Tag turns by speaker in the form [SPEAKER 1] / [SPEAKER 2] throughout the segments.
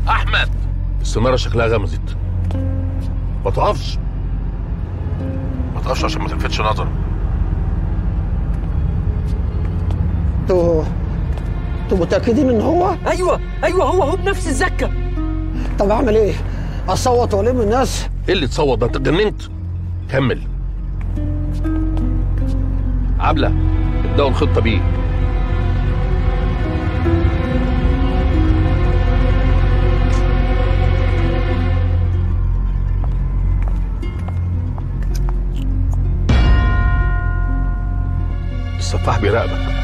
[SPEAKER 1] احمد السناره شكلها غمزت ما تقفش ما تقفش عشان ما تلفتش نظر
[SPEAKER 2] انتوا انتوا متاكدين ان هو
[SPEAKER 3] ايوه ايوه هو هو بنفس الزكه
[SPEAKER 2] طب اعمل ايه اصوت والم الناس
[SPEAKER 1] ايه اللي تصوت ده انت اتجننت كمل عبله ابداوا الخطه بيه السفاح بيراقبك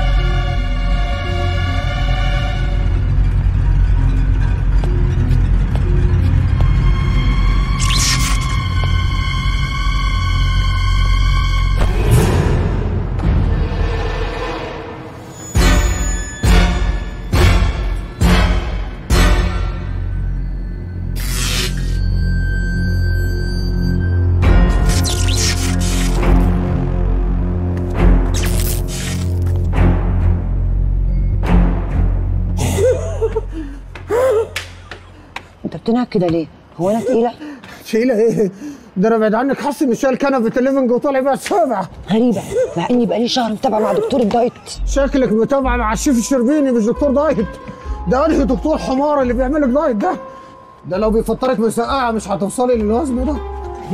[SPEAKER 4] انت بتنهك كده ليه؟ هو انا تقيله؟
[SPEAKER 2] تقيله ايه ده انا بعد عنك حاسس ان شايل كنبه الليفنج وطالع بيها السابع
[SPEAKER 4] غريبه مع اني بقالي شهر متابعه مع دكتور الدايت
[SPEAKER 2] شكلك متابعه مع الشيف الشربيني مش دكتور دايت ده انهي دكتور حمار اللي بيعمل لك دايت ده ده لو بيفطرك مسقعه مش هتوصلي للوزن ده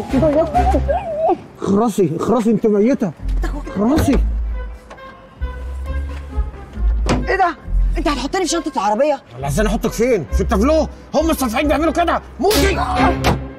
[SPEAKER 2] خراسي خراسي انت ميته خراسي
[SPEAKER 4] ايه ده؟ انت هتحطني في شنطه العربيه؟
[SPEAKER 2] عايزين احطك فين؟ في التابلو هم الصفحين بيعملوا كده موتي